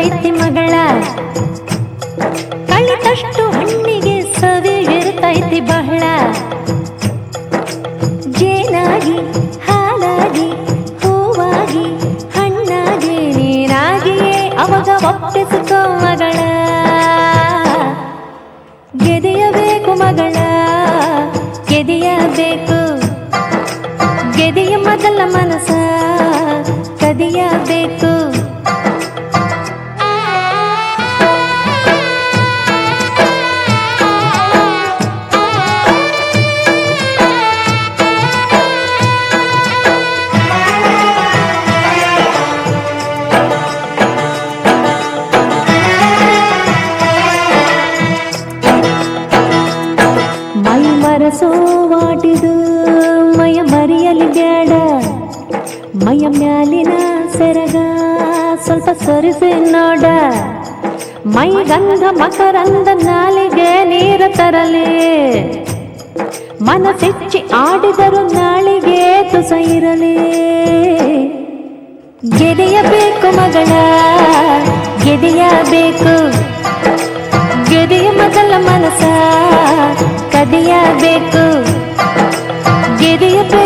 ಇರ್ತೈತಿ ಮಗಳ ಕಳಿತಷ್ಟು ಹಣ್ಣಿಗೆ ಸವಿ ಇರ್ತೈತಿ ಬಹಳ ಜೇನಾಗಿ ಹಾಲಾಗಿ ಹೂವಾಗಿ ಹಣ್ಣಾಗಿ ನೀನಾಗಿಯೇ ಅವಾಗ ಒಪ್ಪಿಸಿಕೋ ಮಗಳ ಗೆದೆಯಬೇಕು ಮಗಳ ಗೆದೆಯಬೇಕು ಗೆದೆಯ ಮೊದಲ ಮನಸ ಕದಿಯಬೇಕು ಮೈ ಮರಸೋವಾಟಿದು ಮಯ ಮರಿಯಲಿ ಬೇಡ ಮಯ ಮ್ಯಾಲಿನ ಸೆರಗ ಸ್ವಲ್ಪ ಸರಿಸಿ ನೋಡ ಮೈ ಗಂಧ ಮಕರಂದ ನಾಲಿಗೆ ನೀರು ತರಲಿ ಮನಸ್ಸಿಚ್ಚಿ ಆಡಿದರು ನಾಳಿಗೆ ತುಸ ಇರಲಿ ಗೆದೆಯಬೇಕು ಮಗಳ ಗೆದೆಯಬೇಕು ಗೆದೆಯ ಮೊದಲ ಮನಸ ಕದಿಯಬೇಕು ಗೆದೆಯ